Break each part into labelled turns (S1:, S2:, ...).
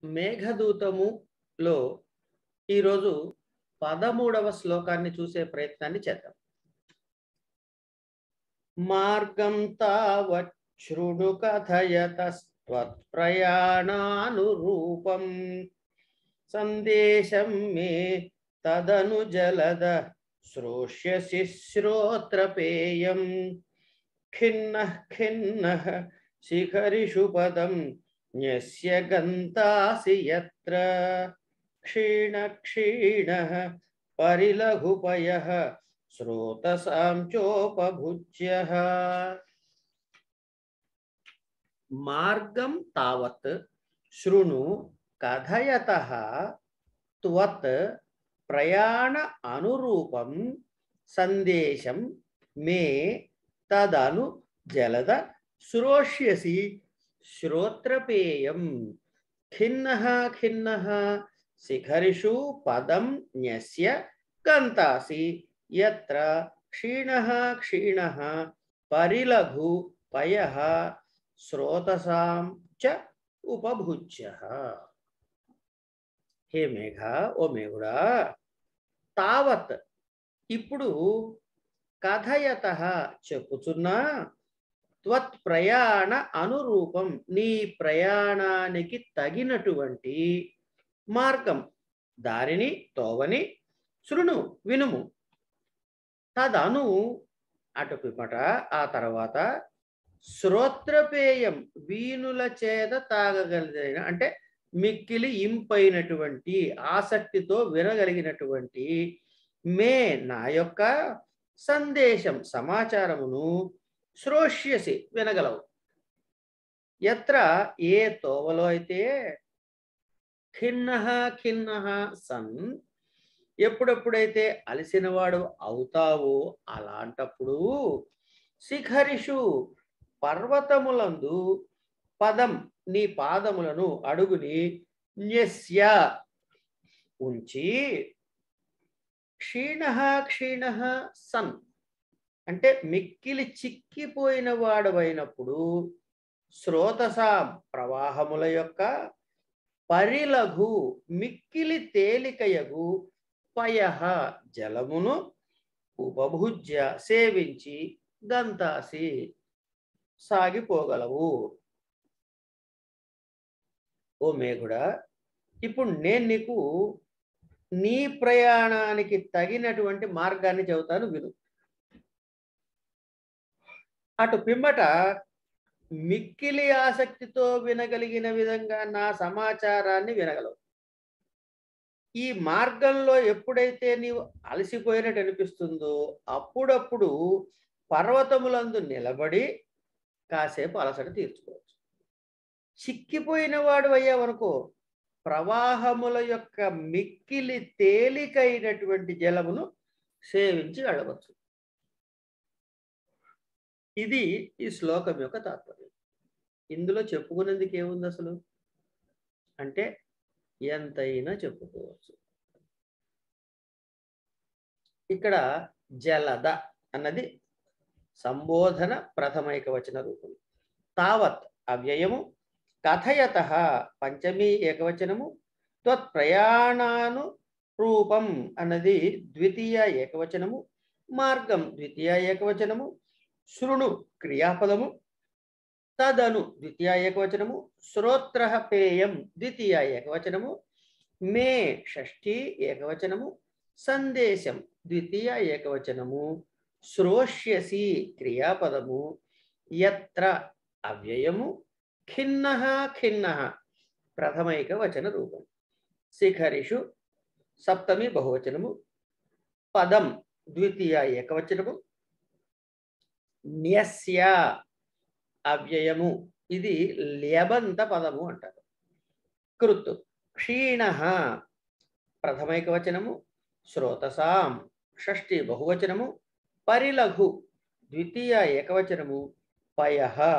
S1: మేఘదూతములో ఈరోజు పదమూడవ శ్లోకాన్ని చూసే ప్రయత్నాన్ని చేద్దాం మార్గం తావచ్ఛృణు కథయతస్త్వత్ప్రయాణానురూపం సందేశం మే తదను జలద శ్రోష్యసి శ్రోత్రపేయం ఖిన్న ఖిన్న శిఖరిషు పదం న్యస్య గంతాసి యత్ర క్షీణ క్షీణ పరిలఘుపయ శ్రోతసాం చోపభుజ్య మార్గం తావత్ శృణు కథయత త్వత్ ప్రయాణ అనురూపం సందేశం మే తదను జలద శ్రోష్యసి శ్రోత్రపేయం ఖిన్న ఖిన్న శిఖరిషు పదం న్యస్య గంతాసి యత్ర క్షీణ క్షీణ పరిలఘు పయ శ్రోతసాం చ ఉపభుజ్య హే మేఘ ఓ మేఘుడా తావత్ ఇప్పుడు కథయత చెప్పుచున్నా త్వత్ ప్రయాణ అనురూపం నీ ప్రయాణానికి తగినటువంటి మార్గం దారిని తోవని శృణు వినుము తదను అటు పిమ్మట ఆ తర్వాత శ్రోత్రపేయం వీణుల చేత తాగగలిగిన అంటే మిక్కిలి ఇంపైనటువంటి ఆసక్తితో వినగలిగినటువంటి మే నా యొక్క సందేశం సమాచారమును శ్రోష్యసి వినగలవు ఎత్ర ఏ తోవలో అయితే ఖిన్న ఖిన్న సన్ ఎప్పుడెప్పుడైతే అలసినవాడు అవుతావో అలాంటప్పుడు శిఖరిషు పర్వతములందు పదం నీ పాదములను అడుగుని న్యస్య ఉంచి క్షీణ క్షీణ సన్ అంటే మిక్కిలి చిక్కిపోయిన వాడవైనప్పుడు శ్రోతస ప్రవాహముల యొక్క పరిలఘు మిక్కిలి తేలికయగు పయ జలమును ఉపభుజ్య సేవించి గంతాసి సాగిపోగలవు ఓ మేఘుడా ఇప్పుడు నేను నీకు నీ ప్రయాణానికి తగినటువంటి మార్గాన్ని చెబుతాను విను అటు పిమ్మట మిక్కిలి ఆసక్తితో వినగలిగిన విధంగా నా సమాచారాన్ని వినగలవు ఈ మార్గంలో ఎప్పుడైతే నీవు అలసిపోయినట్టు అనిపిస్తుందో అప్పుడప్పుడు పర్వతములందు నిలబడి కాసేపు అలసట తీర్చుకోవచ్చు చిక్కిపోయిన వాడు అయ్యావనుకో ప్రవాహముల యొక్క మిక్కిలి తేలికైనటువంటి జలమును సేవించి వెళ్ళవచ్చు ఇది ఈ శ్లోకం యొక్క తాత్పర్యం ఇందులో చెప్పుకునేందుకు ఏముంది అసలు అంటే ఎంతైనా చెప్పుకోవచ్చు ఇక్కడ జలద అన్నది సంబోధన ప్రథమైక వచన రూపం తావత్ అవ్యయము కథయత పంచమీ ఏకవచనము త్వత్ ప్రయాణాను రూపం అన్నది ద్వితీయ ఏకవచనము మార్గం ద్వితీయ ఏకవచనము శృణు క్రియాపదము తదను ద్వితీయ ఏకవచనము శ్రోత్ర పేయం ద్వితీయ ఏకవచనము మే షష్ఠీ ఏకవచనము సందేశం ద్వితీయ ఏకవచనము శ్రోష్యసి క్రియాపదము యత్ర అవ్యయము ఖిన్న ఖిన్న ప్రథమైక వచన రూపం శిఖరిషు సప్తమి బహువచనము పదం ద్వితీయ ఏకవచనము న్యస్య అవ్యయము ఇది ల్యబంత పదము అంటారు కృత్ క్షీణ ప్రథమైక వచనము శ్రోతసాం షష్ఠి బహువచనము పరిలఘు ద్వితీయ ఏకవచనము పయ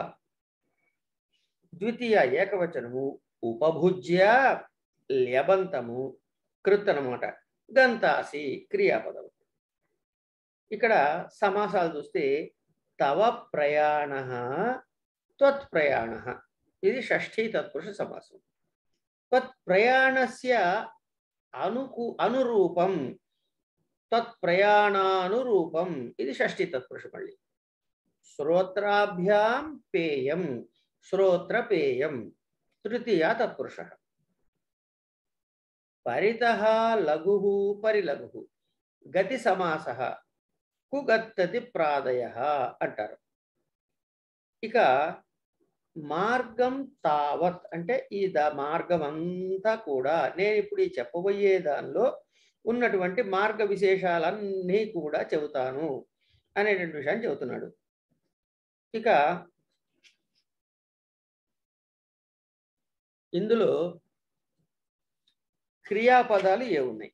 S1: ద్వితీయ ఏకవచనము ఉపభుజ్య ల్యబంతము కృత్ అనమాట గంతాసి క్రియాపదము ఇక్కడ సమాసాలు చూస్తే తవ ప్రయాణ త్వత్ ప్రయాణ ఇది షష్ఠీ తత్పురుష సమాసం తత్ ప్రయాణస్య అనుకు అనురూపం తత్ ప్రయాణానురూపం ఇది షష్ఠి తత్పురుష మళ్ళీ శ్రోత్రాభ్యాం పేయం శ్రోత్ర పేయం తృతీయ తత్పురుష పరిత లఘు పరిలఘు గతి సమాస కుగత్తతి ప్రాదయ అంటారు ఇక మార్గం తావత్ అంటే ఈ ద మార్గం అంతా కూడా నేను ఇప్పుడు ఈ చెప్పబోయే దానిలో ఉన్నటువంటి మార్గ విశేషాలన్నీ కూడా చెబుతాను అనేటువంటి విషయాన్ని చెబుతున్నాడు ఇక ఇందులో క్రియాపదాలు ఏ ఉన్నాయి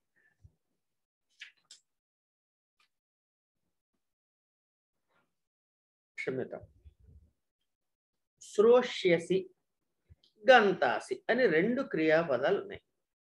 S1: క్షమ్యతాం శ్రోష్యసి గంతాసి అని రెండు క్రియాపదాలు ఉన్నాయి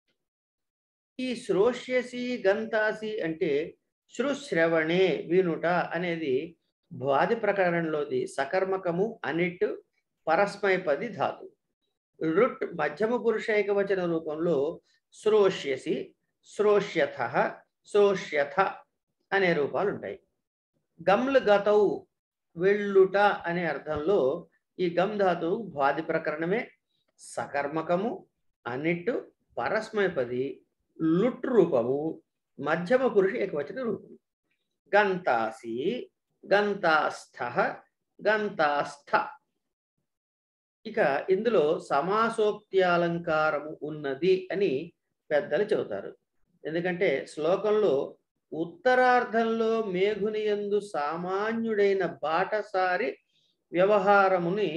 S1: ఈ శ్రోష్యసి గంతాసి అంటే శ్రుశ్రవణే వినుట అనేది భ్వాది ప్రకరణంలోది సకర్మకము అనిట్ పరస్మైపది ధాతు రుట్ మధ్యమ పురుష ఏకవచన రూపంలో శ్రోష్యసి శ్రోష్యథ శ్రోష్యథ అనే రూపాలు ఉంటాయి గమ్లు గతౌ వెళ్ళుట అనే అర్థంలో ఈ గమ్ ధాతువు భ్వాది ప్రకరణమే సకర్మకము అన్నిట్టు పరస్మైపది లుట్ రూపము మధ్యమ పురుష ఏకవచన రూపము గంతాసి గంతాస్థ గంతాస్థ ఇక ఇందులో సమాసోక్తి అలంకారము ఉన్నది అని పెద్దలు చెబుతారు ఎందుకంటే శ్లోకంలో ఉత్తరార్ధంలో మేఘుని యందు సామాన్యుడైన బాటసారి వ్యవహారముని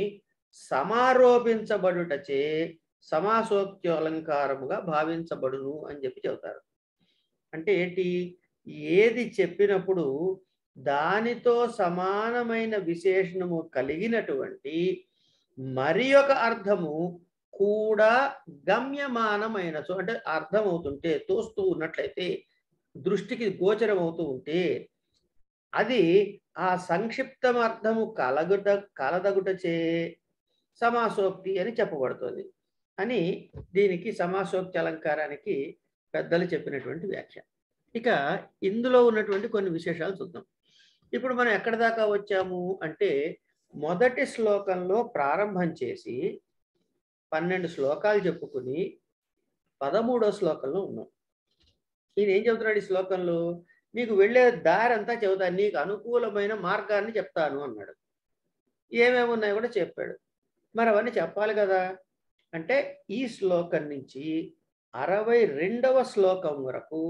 S1: సమారోపించబడుటచే సమాసోక్తి అలంకారముగా భావించబడును అని చెప్పి చెబుతారు అంటే ఏంటి ఏది చెప్పినప్పుడు దానితో సమానమైన విశేషణము కలిగినటువంటి మరి ఒక అర్థము కూడా గమ్యమానమైన సో అంటే అర్థం అవుతుంటే తోస్తూ ఉన్నట్లయితే దృష్టికి గోచరం అవుతూ ఉంటే అది ఆ సంక్షిప్తం అర్థము కలగుట కలదగుటచే సమాసోక్తి అని చెప్పబడుతుంది అని దీనికి సమాసోక్తి అలంకారానికి పెద్దలు చెప్పినటువంటి వ్యాఖ్య ఇక ఇందులో ఉన్నటువంటి కొన్ని విశేషాలు చూద్దాం ఇప్పుడు మనం ఎక్కడి దాకా వచ్చాము అంటే మొదటి శ్లోకంలో ప్రారంభం చేసి పన్నెండు శ్లోకాలు చెప్పుకుని పదమూడో శ్లోకంలో ఉన్నాం ఈయన ఏం చెబుతున్నాడు ఈ శ్లోకంలో నీకు వెళ్ళే దారి అంతా చెబుతాను నీకు అనుకూలమైన మార్గాన్ని చెప్తాను అన్నాడు ఏమేమి ఉన్నాయో కూడా చెప్పాడు మరి అవన్నీ చెప్పాలి కదా అంటే ఈ శ్లోకం నుంచి అరవై రెండవ శ్లోకం వరకు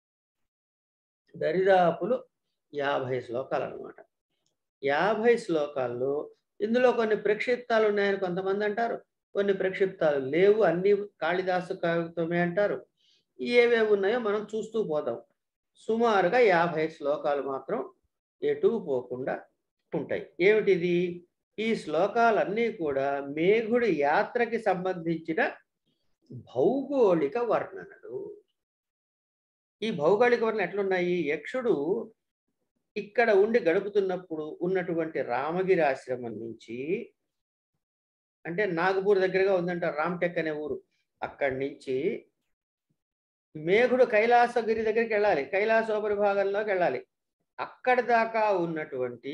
S1: దరిదాపులు యాభై శ్లోకాలు అనమాట యాభై శ్లోకాల్లో ఇందులో కొన్ని ప్రక్షిప్తాలు ఉన్నాయని కొంతమంది అంటారు కొన్ని ప్రక్షిప్తాలు లేవు అన్ని కాళిదాసు కవిత్వమే అంటారు ఏవేవి ఉన్నాయో మనం చూస్తూ పోదాం సుమారుగా యాభై శ్లోకాలు మాత్రం ఎటు పోకుండా ఉంటాయి ఏమిటిది ఈ శ్లోకాలన్నీ కూడా మేఘుడి యాత్రకి సంబంధించిన భౌగోళిక వర్ణనలు ఈ భౌగోళిక వర్ణన ఎట్లున్నాయి యక్షుడు ఇక్కడ ఉండి గడుపుతున్నప్పుడు ఉన్నటువంటి రామగిరి ఆశ్రమం నుంచి అంటే నాగపూర్ దగ్గరగా ఉందంట రామ్టెక్ అనే ఊరు అక్కడి నుంచి మేఘుడు కైలాసగిరి దగ్గరికి వెళ్ళాలి కైలాసోపరి భాగంలోకి వెళ్ళాలి అక్కడి దాకా ఉన్నటువంటి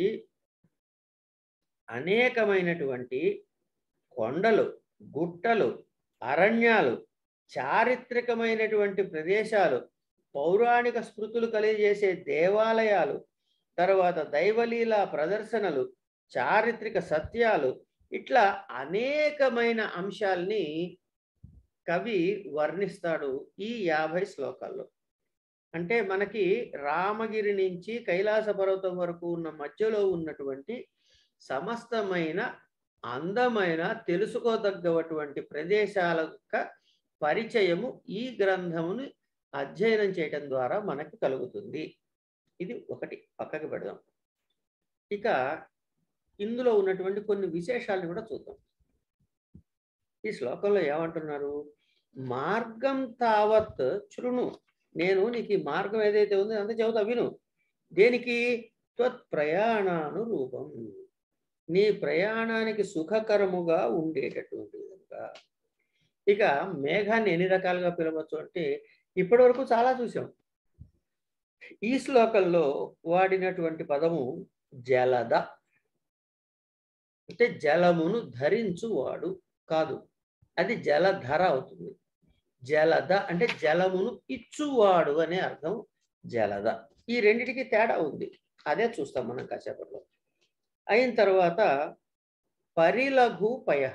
S1: అనేకమైనటువంటి కొండలు గుట్టలు అరణ్యాలు చారిత్రకమైనటువంటి ప్రదేశాలు పౌరాణిక స్మృతులు కలిగజేసే దేవాలయాలు తర్వాత దైవలీల ప్రదర్శనలు చారిత్రక సత్యాలు ఇట్లా అనేకమైన అంశాల్ని కవి వర్ణిస్తాడు ఈ యాభై శ్లోకాల్లో అంటే మనకి రామగిరి నుంచి కైలాస పర్వతం వరకు ఉన్న మధ్యలో ఉన్నటువంటి సమస్తమైన అందమైన తెలుసుకోదగ్గటువంటి ప్రదేశాల యొక్క పరిచయము ఈ గ్రంథముని అధ్యయనం చేయటం ద్వారా మనకి కలుగుతుంది ఇది ఒకటి పక్కకి పెడదాం ఇక ఇందులో ఉన్నటువంటి కొన్ని విశేషాలను కూడా చూద్దాం ఈ శ్లోకంలో ఏమంటున్నారు మార్గం తావత్ చురును నేను నీకు ఈ మార్గం ఏదైతే ఉందో అంత చెబుతా విను దేనికి త్వత్ ప్రయాణాను రూపం నీ ప్రయాణానికి సుఖకరముగా ఉండేటటువంటి విధంగా ఇక మేఘాన్ని ఎన్ని రకాలుగా పిలవచ్చు అంటే ఇప్పటి వరకు చాలా చూసాం ఈ శ్లోకంలో వాడినటువంటి పదము జలద అంటే జలమును ధరించువాడు కాదు అది జలధర అవుతుంది జలద అంటే జలమును ఇచ్చువాడు అనే అర్థం జలద ఈ రెండిటికి తేడా ఉంది అదే చూస్తాం మనం కాసేపట్లో అయిన తర్వాత పరిలఘు పయహ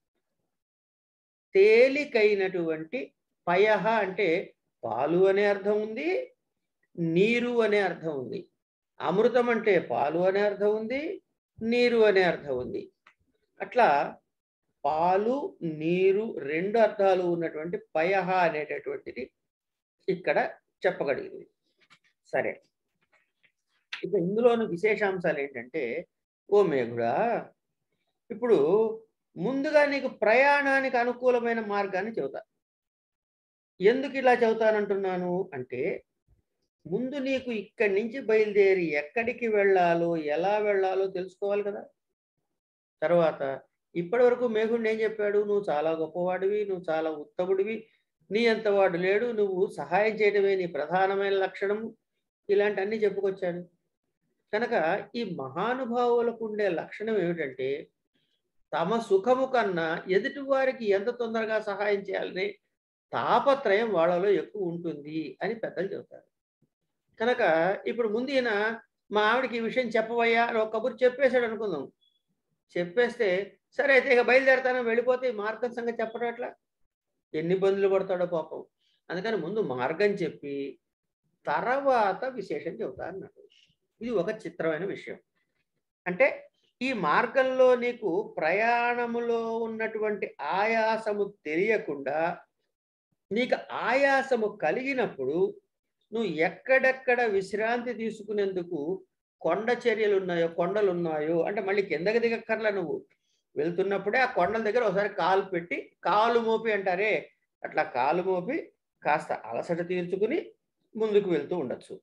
S1: తేలికైనటువంటి పయహ అంటే పాలు అనే అర్థం ఉంది నీరు అనే అర్థం ఉంది అమృతం అంటే పాలు అనే అర్థం ఉంది నీరు అనే అర్థం ఉంది అట్లా పాలు నీరు రెండు అర్థాలు ఉన్నటువంటి పయహ అనేటటువంటిది ఇక్కడ చెప్పగలిగింది సరే ఇక ఇందులోని విశేషాంశాలు ఏంటంటే ఓ మేఘుడా ఇప్పుడు ముందుగా నీకు ప్రయాణానికి అనుకూలమైన మార్గాన్ని చెబుతా ఎందుకు ఇలా చెబుతానంటున్నాను అంటే ముందు నీకు ఇక్కడి నుంచి బయలుదేరి ఎక్కడికి వెళ్ళాలో ఎలా వెళ్ళాలో తెలుసుకోవాలి కదా తర్వాత ఇప్పటి వరకు మేఘుడిని ఏం చెప్పాడు నువ్వు చాలా గొప్పవాడివి నువ్వు చాలా ఉత్తముడివి నీ అంత వాడు లేడు నువ్వు సహాయం చేయడమే నీ ప్రధానమైన లక్షణం ఇలాంటి అన్ని చెప్పుకొచ్చాడు కనుక ఈ మహానుభావులకు ఉండే లక్షణం ఏమిటంటే తమ సుఖము కన్నా ఎదుటి వారికి ఎంత తొందరగా సహాయం చేయాలని తాపత్రయం వాళ్ళలో ఎక్కువ ఉంటుంది అని పెద్దలు చెబుతారు కనుక ఇప్పుడు ముందు ఈయన మా ఆవిడకి ఈ విషయం చెప్పవయ్యా అని ఒక కబురు చెప్పేశాడు అనుకుందాం చెప్పేస్తే సరే అయితే ఇక బయలుదేరతాను వెళ్ళిపోతే ఈ మార్గం సంగతి చెప్పడం అట్లా ఎన్ని ఇబ్బందులు పడతాడో పాపం అందుకని ముందు మార్గం చెప్పి తర్వాత విశేషం చెబుతా అన్నాడు ఇది ఒక చిత్రమైన విషయం అంటే ఈ మార్గంలో నీకు ప్రయాణములో ఉన్నటువంటి ఆయాసము తెలియకుండా నీకు ఆయాసము కలిగినప్పుడు నువ్వు ఎక్కడెక్కడ విశ్రాంతి తీసుకునేందుకు కొండ చర్యలు ఉన్నాయో కొండలు ఉన్నాయో అంటే మళ్ళీ కిందకి దిగక్కర్లా నువ్వు వెళ్తున్నప్పుడే ఆ కొండల దగ్గర ఒకసారి కాలు పెట్టి కాలు మోపి అంటారే అట్లా కాలు మోపి కాస్త అలసట తీర్చుకుని ముందుకు వెళ్తూ ఉండొచ్చు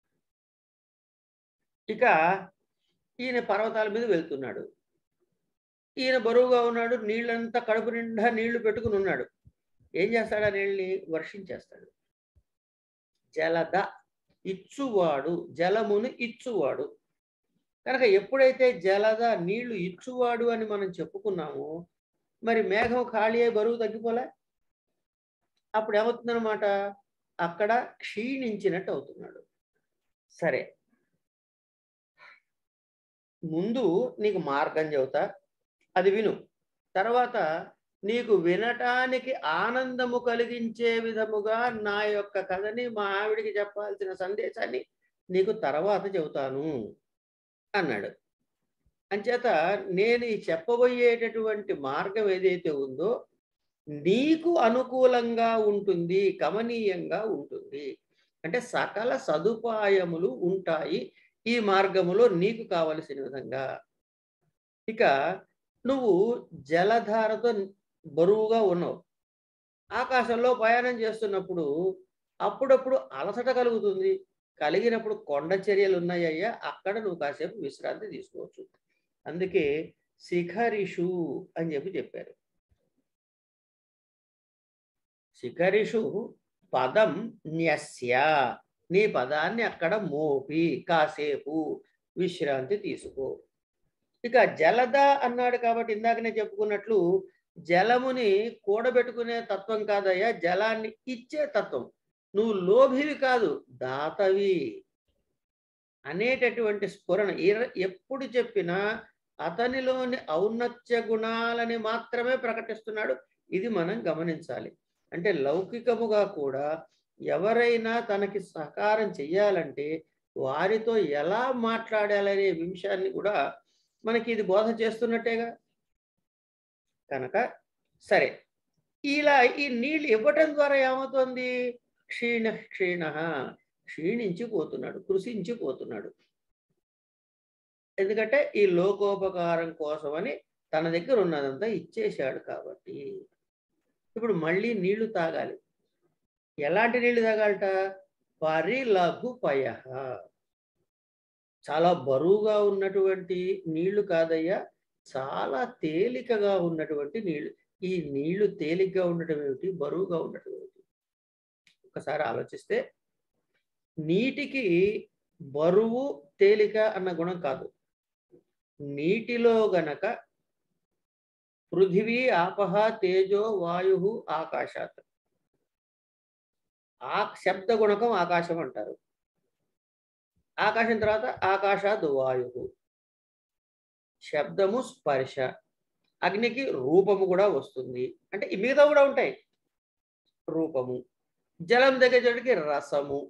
S1: ఇక ఈయన పర్వతాల మీద వెళ్తున్నాడు ఈయన బరువుగా ఉన్నాడు నీళ్ళంతా కడుపు నిండా నీళ్లు పెట్టుకుని ఉన్నాడు ఏం చేస్తాడు ఆ నీళ్ళని వర్షించేస్తాడు జలద ఇచ్చువాడు జలమును ఇచ్చువాడు కనుక ఎప్పుడైతే జలద నీళ్లు ఇచ్చువాడు అని మనం చెప్పుకున్నామో మరి మేఘం ఖాళీ అయి బరువు తగ్గిపోలే అప్పుడు ఏమవుతుందన్నమాట అక్కడ క్షీణించినట్టు అవుతున్నాడు సరే ముందు నీకు మార్గం చెబుతా అది విను తర్వాత నీకు వినటానికి ఆనందము కలిగించే విధముగా నా యొక్క కథని మా ఆవిడికి చెప్పాల్సిన సందేశాన్ని నీకు తర్వాత చెబుతాను అన్నాడు అంచేత నేను ఈ చెప్పబోయేటటువంటి మార్గం ఏదైతే ఉందో నీకు అనుకూలంగా ఉంటుంది కమనీయంగా ఉంటుంది అంటే సకల సదుపాయములు ఉంటాయి ఈ మార్గములో నీకు కావలసిన విధంగా ఇక నువ్వు జలధారతో బరువుగా ఉన్నావు ఆకాశంలో ప్రయాణం చేస్తున్నప్పుడు అప్పుడప్పుడు అలసట కలుగుతుంది కలిగినప్పుడు కొండ చర్యలు ఉన్నాయ్యా అక్కడ నువ్వు కాసేపు విశ్రాంతి తీసుకోవచ్చు అందుకే శిఖరిషు అని చెప్పి చెప్పారు శిఖరిషు పదం న్యస్య నీ పదాన్ని అక్కడ మోపి కాసేపు విశ్రాంతి తీసుకో ఇక జలద అన్నాడు కాబట్టి ఇందాకనే చెప్పుకున్నట్లు జలముని కూడబెట్టుకునే తత్వం కాదయ్యా జలాన్ని ఇచ్చే తత్వం నువ్వు లోభివి కాదు దాతవి అనేటటువంటి స్ఫురణ ఇర- ఎప్పుడు చెప్పినా అతనిలోని ఔన్నత్య గుణాలని మాత్రమే ప్రకటిస్తున్నాడు ఇది మనం గమనించాలి అంటే లౌకికముగా కూడా ఎవరైనా తనకి సహకారం చెయ్యాలంటే వారితో ఎలా మాట్లాడాలనే విషయాన్ని కూడా మనకి ఇది బోధ చేస్తున్నట్టేగా కనుక సరే ఇలా ఈ నీళ్ళు ఇవ్వటం ద్వారా ఏమవుతుంది క్షీణ క్షీణ క్షీణించిపోతున్నాడు కృషించిపోతున్నాడు ఎందుకంటే ఈ లోకోపకారం కోసమని తన దగ్గర ఉన్నదంతా ఇచ్చేశాడు కాబట్టి ఇప్పుడు మళ్ళీ నీళ్లు తాగాలి ఎలాంటి నీళ్లు తాగాలట పరిలఘు పయ చాలా బరువుగా ఉన్నటువంటి నీళ్లు కాదయ్యా చాలా తేలికగా ఉన్నటువంటి నీళ్లు ఈ నీళ్లు తేలిగ్గా ఉండటం ఏమిటి బరువుగా ఉండటం ఏమిటి ఒకసారి ఆలోచిస్తే నీటికి బరువు తేలిక అన్న గుణం కాదు నీటిలో గనక పృథివీ ఆపహ తేజో వాయు ఆకాశాత్ ఆ శబ్ద గుణకం ఆకాశం అంటారు ఆకాశం తర్వాత ఆకాశాద్ వాయు శబ్దము స్పర్శ అగ్నికి రూపము కూడా వస్తుంది అంటే ఈ మిగతా కూడా ఉంటాయి రూపము జలం దగ్గరికి రసము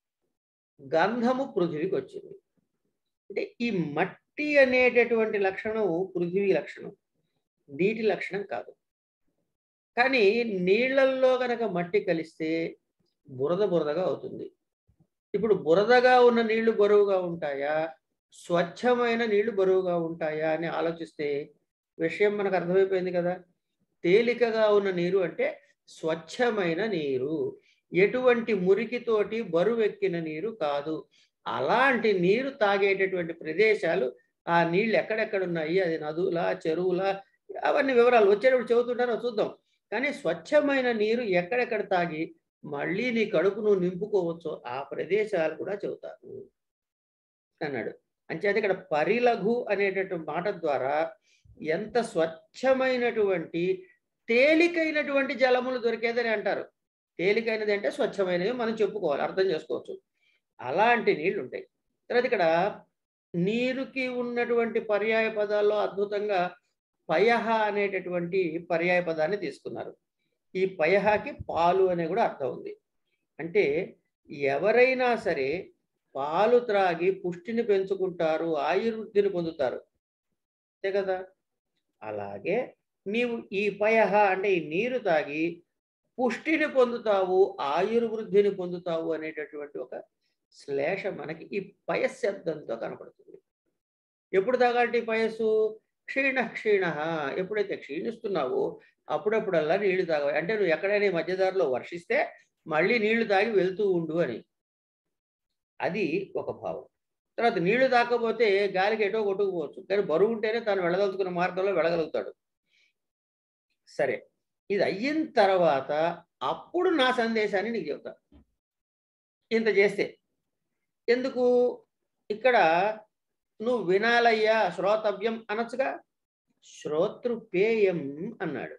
S1: గంధము పృథివీకి వచ్చింది అంటే ఈ మట్టి అనేటటువంటి లక్షణం పృథివీ లక్షణం నీటి లక్షణం కాదు కానీ నీళ్ళల్లో కనుక మట్టి కలిస్తే బురద బురదగా అవుతుంది ఇప్పుడు బురదగా ఉన్న నీళ్లు బరువుగా ఉంటాయా స్వచ్ఛమైన నీళ్లు బరువుగా ఉంటాయా అని ఆలోచిస్తే విషయం మనకు అర్థమైపోయింది కదా తేలికగా ఉన్న నీరు అంటే స్వచ్ఛమైన నీరు ఎటువంటి మురికితోటి బరువెక్కిన నీరు కాదు అలాంటి నీరు తాగేటటువంటి ప్రదేశాలు ఆ నీళ్ళు ఎక్కడెక్కడ ఉన్నాయి అది నదుల చెరువుల అవన్నీ వివరాలు వచ్చేటప్పుడు చెబుతుంటారో చూద్దాం కానీ స్వచ్ఛమైన నీరు ఎక్కడెక్కడ తాగి మళ్ళీ నీ కడుపు నువ్వు నింపుకోవచ్చు ఆ ప్రదేశాలు కూడా చెబుతారు అన్నాడు అంచేత ఇక్కడ పరిలఘు అనేటటువంటి మాట ద్వారా ఎంత స్వచ్ఛమైనటువంటి తేలికైనటువంటి జలములు దొరికేదని అంటారు తేలికైనది అంటే స్వచ్ఛమైనది మనం చెప్పుకోవాలి అర్థం చేసుకోవచ్చు అలాంటి నీళ్లు ఉంటాయి తర్వాత ఇక్కడ నీరుకి ఉన్నటువంటి పర్యాయ పదాల్లో అద్భుతంగా పయహ అనేటటువంటి పర్యాయ పదాన్ని తీసుకున్నారు ఈ పయహకి పాలు అనే కూడా అర్థం ఉంది అంటే ఎవరైనా సరే పాలు త్రాగి పుష్టిని పెంచుకుంటారు ఆయుర్వృద్ధిని పొందుతారు అంతే కదా అలాగే నీవు ఈ పయహ అంటే ఈ నీరు తాగి పుష్టిని పొందుతావు ఆయుర్వృద్ధిని పొందుతావు అనేటటువంటి ఒక శ్లేష మనకి ఈ పయశబ్దంతో కనపడుతుంది ఎప్పుడు తాగాలి పయస్సు క్షీణ క్షీణ ఎప్పుడైతే క్షీణిస్తున్నావో అప్పుడప్పుడల్లా నీళ్లు తాగాలి అంటే నువ్వు ఎక్కడైనా ఈ మధ్యదారిలో వర్షిస్తే మళ్ళీ నీళ్లు తాగి వెళ్తూ ఉండు అని అది ఒక భావం తర్వాత నీళ్లు తాకపోతే గాలికి ఎటో కొట్టుకుపోవచ్చు కానీ బరువు ఉంటేనే తాను వెళ్ళదలుచుకున్న మార్గంలో వెళ్ళగలుగుతాడు సరే ఇది అయిన తర్వాత అప్పుడు నా సందేశాన్ని నీకు చెబుతా ఇంత చేస్తే ఎందుకు ఇక్కడ నువ్వు వినాలయ్యా శ్రోతవ్యం అనొచ్చుగా శ్రోతృపేయం అన్నాడు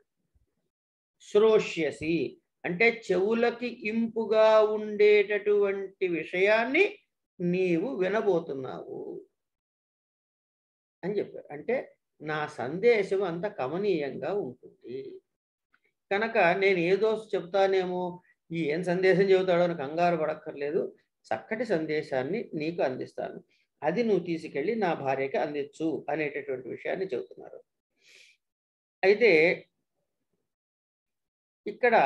S1: శ్రోష్యసి అంటే చెవులకి ఇంపుగా ఉండేటటువంటి విషయాన్ని నీవు వినబోతున్నావు అని చెప్పారు అంటే నా సందేశం అంత కమనీయంగా ఉంటుంది కనుక నేను ఏదో చెప్తానేమో ఈ ఏం సందేశం చెబుతాడో అని కంగారు పడక్కర్లేదు చక్కటి సందేశాన్ని నీకు అందిస్తాను అది నువ్వు తీసుకెళ్ళి నా భార్యకి అందించు అనేటటువంటి విషయాన్ని చెబుతున్నారు అయితే ఇక్కడ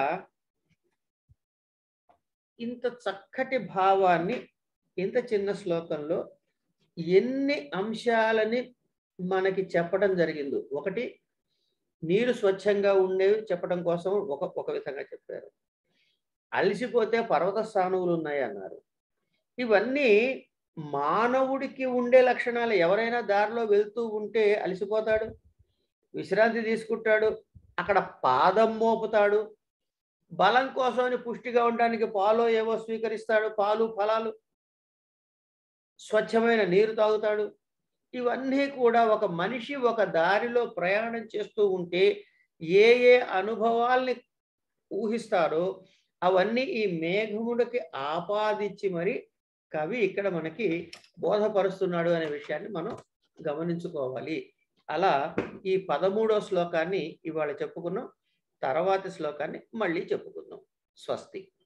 S1: ఇంత చక్కటి భావాన్ని ఇంత చిన్న శ్లోకంలో ఎన్ని అంశాలని మనకి చెప్పడం జరిగిందో ఒకటి నీరు స్వచ్ఛంగా ఉండేవి చెప్పడం కోసం ఒక ఒక విధంగా చెప్పారు అలసిపోతే పర్వత స్థానువులు ఉన్నాయి అన్నారు ఇవన్నీ మానవుడికి ఉండే లక్షణాలు ఎవరైనా దారిలో వెళ్తూ ఉంటే అలసిపోతాడు విశ్రాంతి తీసుకుంటాడు అక్కడ పాదం మోపుతాడు బలం కోసమని పుష్టిగా ఉండడానికి పాలు ఏవో స్వీకరిస్తాడు పాలు ఫలాలు స్వచ్ఛమైన నీరు తాగుతాడు ఇవన్నీ కూడా ఒక మనిషి ఒక దారిలో ప్రయాణం చేస్తూ ఉంటే ఏ ఏ అనుభవాల్ని ఊహిస్తాడో అవన్నీ ఈ మేఘముడికి ఆపాదించి మరి కవి ఇక్కడ మనకి బోధపరుస్తున్నాడు అనే విషయాన్ని మనం గమనించుకోవాలి అలా ఈ పదమూడో శ్లోకాన్ని ఇవాళ చెప్పుకున్నాం తర్వాతి శ్లోకాన్ని మళ్ళీ చెప్పుకుందాం స్వస్తి